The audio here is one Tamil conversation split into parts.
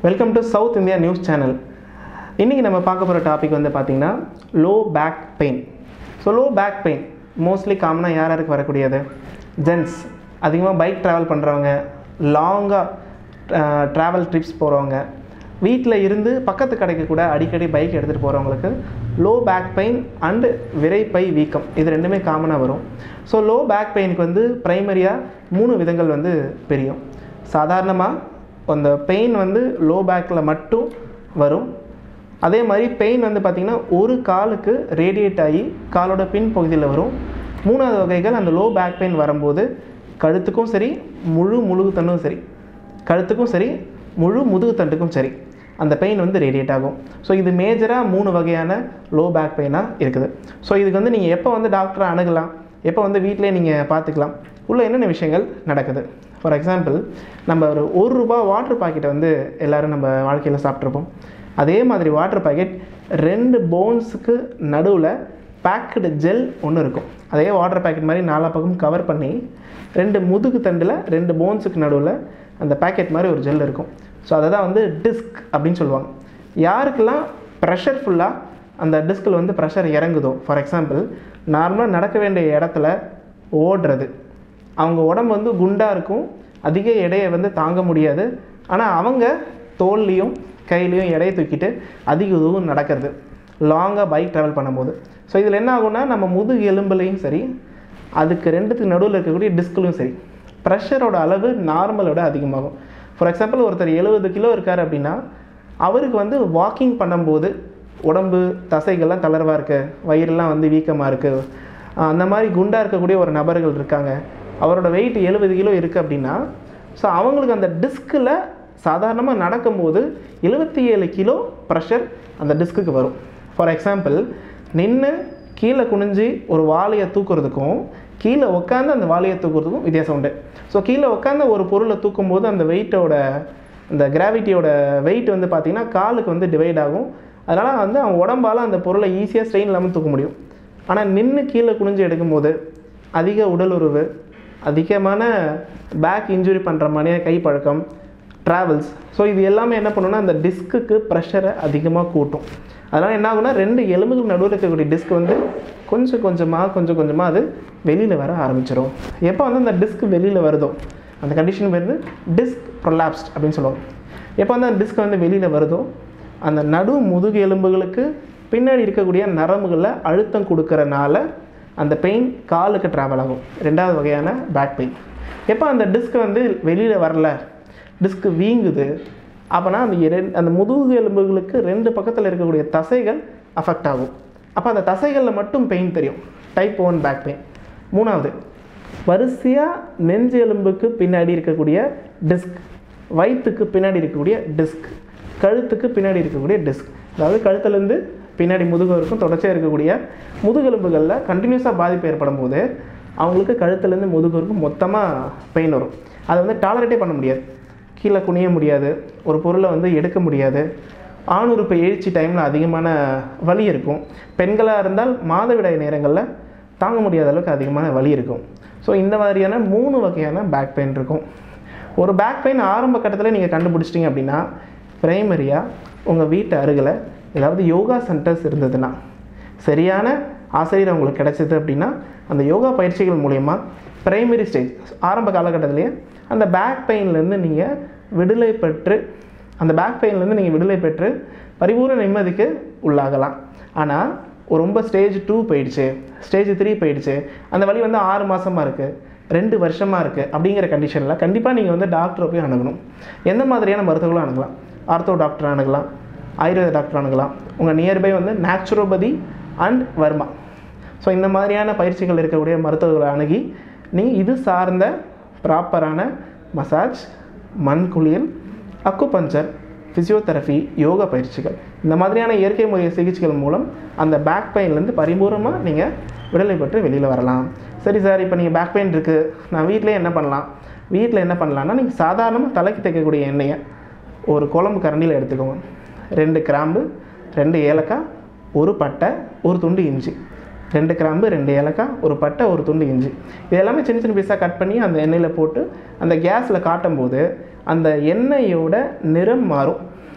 welcome to south India news channel இன்றைக்கி நம்ம பார்க்க போகிற டாபிக் வந்து பார்த்திங்கன்னா low back pain so low back pain mostly காமனாக யார் யாருக்கு வரக்கூடியது ஜென்ஸ் அதிகமாக பைக் ட்ராவல் பண்ணுறவங்க லாங்காக ட்ராவல் ட்ரிப்ஸ் போகிறவங்க வீட்டில் இருந்து பக்கத்து கடைக்கு கூட அடிக்கடி பைக் எடுத்துகிட்டு போகிறவங்களுக்கு லோ பேக் பெயின் அண்டு விரைப்பை வீக்கம் இது ரெண்டுமே காமனாக வரும் ஸோ லோ பேக் பெயினுக்கு வந்து ப்ரைமரியாக மூணு விதங்கள் வந்து பிரியும் சாதாரணமாக அந்த பெயின் வந்து லோ பேக்கில் மட்டும் வரும் அதே மாதிரி பெயின் வந்து பார்த்திங்கன்னா ஒரு காலுக்கு ரேடியேட் ஆகி காலோட பின் பகுதியில் வரும் மூணாவது வகைகள் அந்த லோ பேக் பெயின் வரும்போது கழுத்துக்கும் சரி முழு முழுகுத்தண்டும் சரி கழுத்துக்கும் சரி முழு முதுகுத்தண்டுக்கும் சரி அந்த பெயின் வந்து ரேடியேட் ஆகும் ஸோ இது மேஜராக மூணு வகையான லோ பேக் பெயினாக இருக்குது ஸோ இதுக்கு வந்து நீங்கள் எப்போ வந்து டாக்டரை அணுகலாம் எப்போ வந்து வீட்டிலே நீங்கள் பார்த்துக்கலாம் உள்ள என்னென்ன விஷயங்கள் நடக்குது ஃபார் எக்ஸாம்பிள் நம்ம ஒரு ஒரு ரூபா வாட்டர் பாக்கெட்டை வந்து எல்லோரும் நம்ம வாழ்க்கையில் சாப்பிட்ருப்போம் அதே மாதிரி வாட்டர் பாக்கெட் ரெண்டு போன்ஸுக்கு நடுவில் பேக்கடு ஜெல் ஒன்று இருக்கும் அதே வாட்டர் பாக்கெட் மாதிரி நாலா பக்கம் கவர் பண்ணி ரெண்டு முதுகு தண்டில் ரெண்டு போன்ஸுக்கு நடுவில் அந்த பேக்கெட் மாதிரி ஒரு ஜெல் இருக்கும் ஸோ அதை தான் வந்து டிஸ்க் அப்படின்னு சொல்லுவாங்க யாருக்கெல்லாம் ப்ரெஷர் ஃபுல்லாக அந்த டிஸ்கில் வந்து ப்ரெஷர் இறங்குதோ ஃபார் எக்ஸாம்பிள் நார்மலாக நடக்க வேண்டிய இடத்துல ஓடுறது அவங்க உடம்பு வந்து குண்டாக இருக்கும் அதிக எடையை வந்து தாங்க முடியாது ஆனால் அவங்க தோல்லையும் கையிலையும் எடையை தூக்கிட்டு அதிக தூரம் நடக்கிறது லாங்காக பைக் ட்ராவல் பண்ணும்போது ஸோ இதில் என்ன ஆகும்னா நம்ம முதுகு எலும்புலையும் சரி அதுக்கு ரெண்டுத்துக்கு நடுவில் இருக்கக்கூடிய டிஸ்க்லையும் சரி ப்ரெஷரோட அளவு நார்மலோட அதிகமாகும் ஃபார் எக்ஸாம்பிள் ஒருத்தர் எழுபது கிலோ இருக்கார் அப்படின்னா அவருக்கு வந்து வாக்கிங் பண்ணும்போது உடம்பு தசைகள்லாம் தளர்வாக இருக்குது வயிறெல்லாம் வந்து வீக்கமாக இருக்குது அந்த மாதிரி குண்டாக இருக்கக்கூடிய ஒரு நபர்கள் இருக்காங்க அவரோட வெயிட் எழுபது கிலோ இருக்குது அப்படின்னா ஸோ அவங்களுக்கு அந்த டிஸ்கில் சாதாரணமாக நடக்கும்போது எழுபத்தி ஏழு கிலோ ப்ரெஷர் அந்த டிஸ்க்குக்கு வரும் ஃபார் எக்ஸாம்பிள் நின்று கீழே குனிஞ்சு ஒரு வாளியை தூக்குறதுக்கும் கீழே உட்காந்து அந்த வாளியை தூக்குறதுக்கும் வித்தியாசம் உண்டு ஸோ கீழே உட்காந்து ஒரு பொருளை தூக்கும்போது அந்த வெயிட்டோட அந்த கிராவிட்டியோட வெயிட் வந்து பார்த்திங்கன்னா காலுக்கு வந்து டிவைட் ஆகும் அதனால் வந்து அவன் உடம்பால் அந்த பொருளை ஈஸியாக ஸ்ட்ரெயின் இல்லாமல் தூக்க முடியும் ஆனால் நின்று கீழே குனிஞ்சு எடுக்கும்போது அதிக உடல் உறவு அதிகமான பேக் இன்ஜுரி பண்ணுற மாதிரியே கைப்பழக்கம் ட்ராவல்ஸ் ஸோ இது எல்லாமே என்ன பண்ணுன்னா அந்த டிஸ்க்குக்கு ப்ரெஷரை அதிகமாக கூட்டும் அதனால் என்ன ஆகுனா ரெண்டு எலும்புகள் நடுவில் இருக்கக்கூடிய டிஸ்க் வந்து கொஞ்சம் கொஞ்சமாக கொஞ்சம் கொஞ்சமாக அது வெளியில் வர ஆரம்பிச்சிடும் எப்போ வந்து அந்த டிஸ்க் வெளியில் வருதோ அந்த கண்டிஷன் வந்து டிஸ்க் ப்ரொலாப்ஸ்ட் அப்படின்னு சொல்லுவாங்க எப்போ வந்து அந்த டிஸ்க் வந்து வெளியில் வருதோ அந்த நடு முதுகு எலும்புகளுக்கு பின்னாடி இருக்கக்கூடிய நரம்புகளில் அழுத்தம் கொடுக்கறனால அந்த பெயின் காலுக்கு ட்ராவல் ஆகும் ரெண்டாவது வகையான பேக் பெயின் எப்போ அந்த டிஸ்க் வந்து வெளியில் வரல டிஸ்க் வீங்குது அப்போனா அந்த இரண் அந்த முதுகு எலும்புகளுக்கு ரெண்டு பக்கத்தில் இருக்கக்கூடிய தசைகள் அஃபெக்ட் ஆகும் அப்போ அந்த தசைகளில் மட்டும் பெயின் தெரியும் டைப் ஒன் பேக் பெயின் மூணாவது வரிசையாக நெஞ்சு எலும்புக்கு பின்னாடி இருக்கக்கூடிய டிஸ்க் வயிற்றுக்கு பின்னாடி இருக்கக்கூடிய டிஸ்க் கழுத்துக்கு பின்னாடி இருக்கக்கூடிய டிஸ்க் அதாவது கழுத்துலேருந்து பின்னாடி முதுகு வரைக்கும் தொடர்ச்சியாக இருக்கக்கூடிய முதுகெலும்புகளில் கண்டினியூஸாக பாதிப்பு ஏற்படும் போது அவங்களுக்கு கழுத்துலேருந்து முதுகு வரைக்கும் மொத்தமாக பெயின் வரும் அதை வந்து டாலரேட்டே பண்ண முடியாது கீழே குனிய முடியாது ஒரு பொருளை வந்து எடுக்க முடியாது ஆணுறுப்பு எழுச்சி டைமில் அதிகமான வலி இருக்கும் பெண்களாக இருந்தால் மாதவிடாய் நேரங்களில் தாங்க முடியாத அளவுக்கு அதிகமான வலி இருக்கும் ஸோ இந்த மாதிரியான மூணு வகையான பேக் பெயின் இருக்கும் ஒரு பேக் பெயின் ஆரம்ப கட்டத்தில் நீங்கள் கண்டுபிடிச்சிட்டிங்க அப்படின்னா ப்ரைமரியாக உங்கள் வீட்டு அருகில் ஏதாவது யோகா சென்டர்ஸ் இருந்ததுன்னா சரியான ஆசிரியர் உங்களுக்கு கிடைச்சது அப்படின்னா அந்த யோகா பயிற்சிகள் மூலயமா ப்ரைமரி ஸ்டேஜ் ஆரம்ப காலகட்டத்திலேயே அந்த பேக் பெயின்லேருந்து நீங்கள் விடுதலை பெற்று அந்த பேக் பெயின்லேருந்து நீங்கள் விடுதலை பெற்று பரிபூர்ண நிம்மதிக்கு உள்ளாகலாம் ஆனால் ரொம்ப ஸ்டேஜ் டூ போயிடுச்சு ஸ்டேஜ் த்ரீ போயிடுச்சு அந்த வழி வந்து ஆறு மாதமாக இருக்குது ரெண்டு வருஷமாக இருக்குது அப்படிங்கிற கண்டிஷனில் கண்டிப்பாக நீங்கள் வந்து டாக்டரை போய் அணுகணும் எந்த மாதிரியான மருத்துவர்களும் அணுகலாம் ஆர்த்தோ டாக்டர் அணுகலாம் ஆயுர்வேத டாக்டர் அணுகலாம் உங்கள் நியர்பை வந்து நேச்சுரோபதி அண்ட் வர்மா ஸோ இந்த மாதிரியான பயிற்சிகள் இருக்கக்கூடிய மருத்துவர்களை அணுகி நீங்கள் இது சார்ந்த ப்ராப்பரான மசாஜ் மண் குளியல் அக்குபஞ்சர் ஃபிசியோதெரபி யோகா பயிற்சிகள் இந்த மாதிரியான இயற்கை முறை சிகிச்சைகள் மூலம் அந்த பேக் பெயின்லேருந்து பரிபூர்ணமாக நீங்கள் விடுதலை பெற்று வெளியில் வரலாம் சரி சார் இப்போ நீங்கள் பேக் பெயின் இருக்குது நான் வீட்டிலே என்ன பண்ணலாம் வீட்டில் என்ன பண்ணலான்னா நீங்கள் சாதாரணமாக தலைக்கு தைக்கக்கூடிய எண்ணெயை ஒரு குழம்பு கரண்டியில் எடுத்துக்கோங்க ரெண்டு கிராம்பு ரெண்டு ஏலக்காய் ஒரு பட்டை ஒரு துண்டு இஞ்சி ரெண்டு கிராம்பு ரெண்டு ஏலக்காய் ஒரு பட்டை ஒரு துண்டு இஞ்சி இது எல்லாமே சின்ன சின்ன பீஸாக கட் பண்ணி அந்த எண்ணெயில் போட்டு அந்த கேஸில் காட்டும் போது அந்த எண்ணெயோட நிறம் மாறும்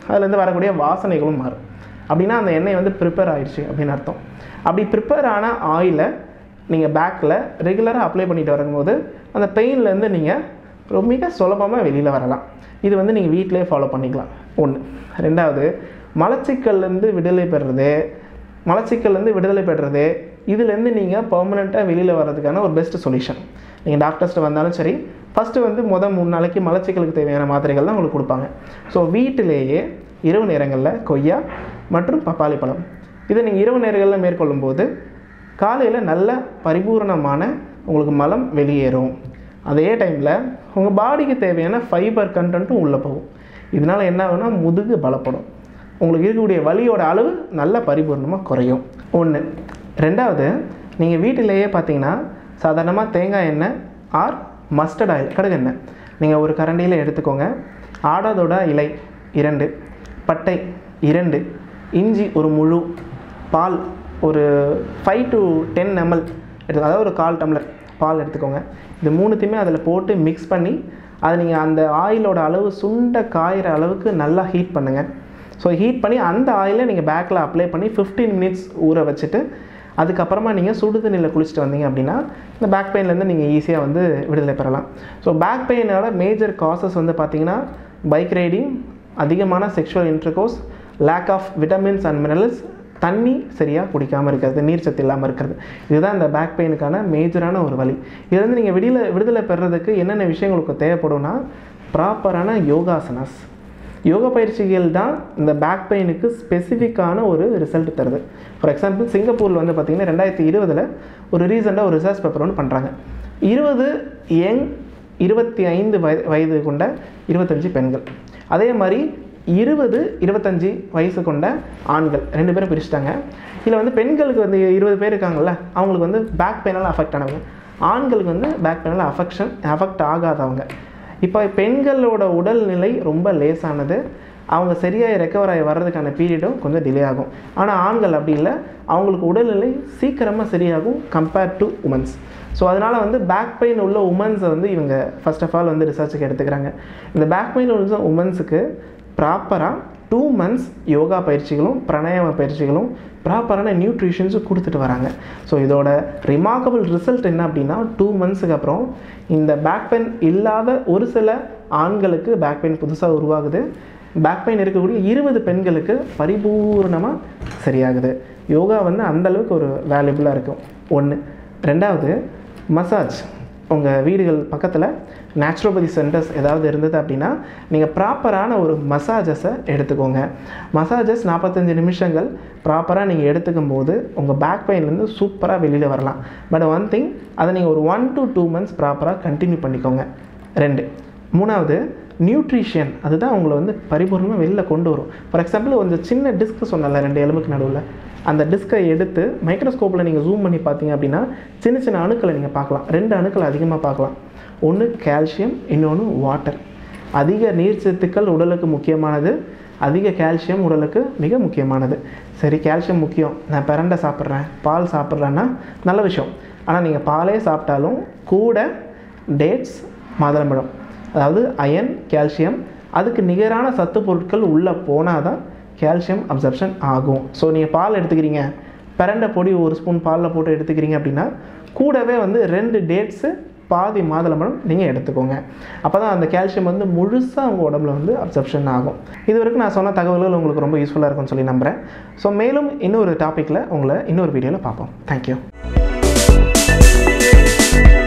அதுலேருந்து வரக்கூடிய வாசனைகளும் மாறும் அப்படின்னா அந்த எண்ணெய் வந்து ப்ரிப்பேர் ஆயிடுச்சு அப்படின்னு அர்த்தம் அப்படி ப்ரிப்பேர் ஆன ஆயிலை நீங்கள் பேக்கில் ரெகுலராக அப்ளை பண்ணிட்டு வரும்போது அந்த பெயின்லேருந்து நீங்கள் ரொம்ப மிக சுலபமாக வெளியில் வரலாம் இது வந்து நீங்கள் வீட்டிலே ஃபாலோ பண்ணிக்கலாம் ஒன்று ரெண்டாவது மலச்சிக்கல்லேருந்து விடுதலை பெறுறது மலச்சிக்கல்லேருந்து விடுதலை பெறுறது இதுலேருந்து நீங்கள் பர்மனெண்ட்டாக வெளியில் வர்றதுக்கான ஒரு பெஸ்ட் சொல்யூஷன் நீங்கள் டாக்டர்ஸ்ட்டு வந்தாலும் சரி ஃபஸ்ட்டு வந்து மொதல் மூணு நாளைக்கு மலச்சிக்கலுக்கு தேவையான மாத்திரைகள் தான் உங்களுக்கு கொடுப்பாங்க ஸோ வீட்டிலேயே இரவு நேரங்களில் கொய்யா மற்றும் பப்பாளி பழம் இதை நீங்கள் இரவு நேரங்களில் மேற்கொள்ளும்போது காலையில் நல்ல பரிபூரணமான உங்களுக்கு மலம் வெளியேறும் அதே டைமில் உங்கள் பாடிக்கு தேவையான ஃபைபர் கண்டென்ட்டும் உள்ளே போகும் இதனால் என்ன ஆகும்னா முதுகு பலப்படும் உங்களுக்கு இருக்கக்கூடிய வலியோட அளவு நல்ல பரிபூர்ணமாக குறையும் ஒன்று ரெண்டாவது நீங்கள் வீட்டிலேயே பார்த்தீங்கன்னா சாதாரணமாக தேங்காய் எண்ணெய் ஆர் மஸ்டர்ட் ஆயில் கடுகு எண்ணெய் நீங்கள் ஒரு கரண்டியில் எடுத்துக்கோங்க ஆடாதோட இலை இரண்டு பட்டை இரண்டு இஞ்சி ஒரு முழு பால் ஒரு ஃபைவ் டு டென் எம்எல் எடுத்து அதாவது ஒரு கால் டம்ளர் பால் எடுத்துக்கோங்க இது மூணுத்தையுமே அதில் போட்டு மிக்ஸ் பண்ணி அதை நீங்கள் அந்த ஆயிலோட அளவு சுண்ட காயிற அளவுக்கு நல்லா ஹீட் பண்ணுங்கள் ஸோ ஹீட் பண்ணி அந்த ஆயிலை நீங்கள் பேக்கில் அப்ளை பண்ணி 15 மினிட்ஸ் ஊற வச்சுட்டு அதுக்கப்புறமா நீங்கள் சுடு தண்ணியில் குளிச்சுட்டு வந்தீங்க அப்படின்னா இந்த பேக் பெயின்லேருந்து நீங்கள் ஈஸியாக வந்து விடுதலை பெறலாம் ஸோ பேக் பெயினோட மேஜர் காசஸ் வந்து பார்த்தீங்கன்னா பைக் ரைடிங் அதிகமான sexual intercourse lack of vitamins and minerals தண்ணி சரியாக குடிக்காமல் இருக்கிறது நீர் சத்து இல்லாமல் இருக்கிறது இதுதான் இந்த பேக் பெயினுக்கான மேஜரான ஒரு வழி இதுலேருந்து நீங்கள் விடுதலை விடுதலை பெறுறதுக்கு என்னென்ன விஷயங்கள் உங்களுக்கு தேவைப்படும்னா ப்ராப்பரான யோகாசனாஸ் யோகா பயிற்சிகள் தான் இந்த பேக் பெயினுக்கு ஸ்பெசிஃபிக்கான ஒரு ரிசல்ட் தருது ஃபார் எக்ஸாம்பிள் சிங்கப்பூரில் வந்து பார்த்திங்கன்னா ரெண்டாயிரத்தி இருபதில் ஒரு ரீசெண்டாக ஒரு ரிசர்ச் பேப்பர் ஒன்று பண்ணுறாங்க இருபது யங் இருபத்தி ஐந்து வய வயது கொண்ட இருபத்தஞ்சி பெண்கள் அதே மாதிரி இருபது இருபத்தஞ்சி வயசு கொண்ட ஆண்கள் ரெண்டு பேரும் பிரிச்சுட்டாங்க இதில் வந்து பெண்களுக்கு வந்து இருபது பேர் இருக்காங்கல்ல அவங்களுக்கு வந்து பேக் பெயினால் அஃபெக்ட் ஆனவங்க ஆண்களுக்கு வந்து பேக் பெயினால் அஃபெக்ஷன் அஃபெக்ட் ஆகாதவங்க இப்போ பெண்களோட உடல்நிலை ரொம்ப லேசானது அவங்க சரியாகி ரெக்கவர் ஆகி வர்றதுக்கான பீரியடும் கொஞ்சம் டிலே ஆகும் ஆனால் ஆண்கள் அப்படி இல்லை அவங்களுக்கு உடல்நிலை சீக்கிரமாக சரியாகும் கம்பேர்ட் டு உமன்ஸ் ஸோ அதனால் வந்து பேக் பெயின் உள்ள உமன்ஸை வந்து இவங்க ஃபர்ஸ்ட் ஆஃப் ஆல் வந்து ரிசர்ச்சுக்கு எடுத்துக்கிறாங்க இந்த பேக் பெயின் உள்ள உமன்ஸுக்கு ப்ராப்பராக டூ மந்த்ஸ் யோகா பயிற்சிகளும் பிராணாயாம பயிற்சிகளும் ப்ராப்பரான நியூட்ரிஷன்ஸும் கொடுத்துட்டு வராங்க ஸோ இதோட ரிமார்க்கபிள் ரிசல்ட் என்ன அப்படின்னா டூ மந்த்ஸுக்கு அப்புறம் இந்த பேக் பெயின் இல்லாத ஒரு சில ஆண்களுக்கு பேக் பெயின் புதுசாக உருவாகுது பேக் பெயின் இருக்கக்கூடிய இருபது பெண்களுக்கு பரிபூர்ணமாக சரியாகுது யோகா வந்து அந்த அளவுக்கு ஒரு வேல்யூபுளாக இருக்கும் ஒன்று ரெண்டாவது மசாஜ் உங்கள் வீடுகள் பக்கத்தில் நேச்சுரோபதி சென்டர்ஸ் ஏதாவது இருந்தது அப்படின்னா நீங்கள் ப்ராப்பரான ஒரு மசாஜஸை எடுத்துக்கோங்க மசாஜஸ் நாற்பத்தஞ்சு நிமிஷங்கள் ப்ராப்பராக நீங்கள் எடுத்துக்கும் போது உங்கள் பேக் பெயின்லேருந்து சூப்பராக வெளியில் வரலாம் பட் ஒன் திங் அதை நீங்கள் ஒரு ஒன் டு டூ மந்த்ஸ் ப்ராப்பராக கண்டினியூ பண்ணிக்கோங்க ரெண்டு மூணாவது நியூட்ரிஷன் அதுதான் உங்களை வந்து பரிபூர்ணமாக வெளில கொண்டு வரும் ஃபார் எக்ஸாம்பிள் கொஞ்சம் சின்ன டிஸ்க் சொன்னல ரெண்டு எலும்புக்கு நடுவில் அந்த டிஸ்கை எடுத்து மைக்ரோஸ்கோப்பில் நீங்கள் ஜூம் பண்ணி பார்த்தீங்க அப்படின்னா சின்ன சின்ன அணுக்களை நீங்கள் பார்க்கலாம் ரெண்டு அணுக்கள் அதிகமாக பார்க்கலாம் ஒன்று கால்சியம் இன்னொன்று வாட்டர் அதிக நீர் சத்துக்கள் உடலுக்கு முக்கியமானது அதிக கால்சியம் உடலுக்கு மிக முக்கியமானது சரி கால்சியம் முக்கியம் நான் பிரண்டை சாப்பிட்றேன் பால் சாப்பிட்றேன்னா நல்ல விஷயம் ஆனால் நீங்கள் பாலே சாப்பிட்டாலும் கூட டேட்ஸ் மாதுளம்பழம் அதாவது அயன் கால்சியம் அதுக்கு நிகரான சத்து பொருட்கள் உள்ளே போனால் தான் கால்சியம் அப்சர்ப்ஷன் ஆகும் ஸோ நீங்கள் பால் எடுத்துக்கிறீங்க பிரண்டை பொடி ஒரு ஸ்பூன் பாலில் போட்டு எடுத்துக்கிறீங்க அப்படின்னா கூடவே வந்து ரெண்டு டேட்ஸு பாதி மாதுளம்பழம் நீங்கள் எடுத்துக்கோங்க அப்போ தான் அந்த கால்சியம் வந்து முழுசாக உங்கள் உடம்புல வந்து அப்சர்ப்ஷன் ஆகும் இது வரைக்கும் நான் சொன்ன தகவல்கள் உங்களுக்கு ரொம்ப யூஸ்ஃபுல்லாக இருக்கும்னு சொல்லி நம்புகிறேன் ஸோ மேலும் இன்னொரு டாப்பிக்கில் உங்களை இன்னொரு வீடியோவில் பார்ப்போம் தேங்க்யூ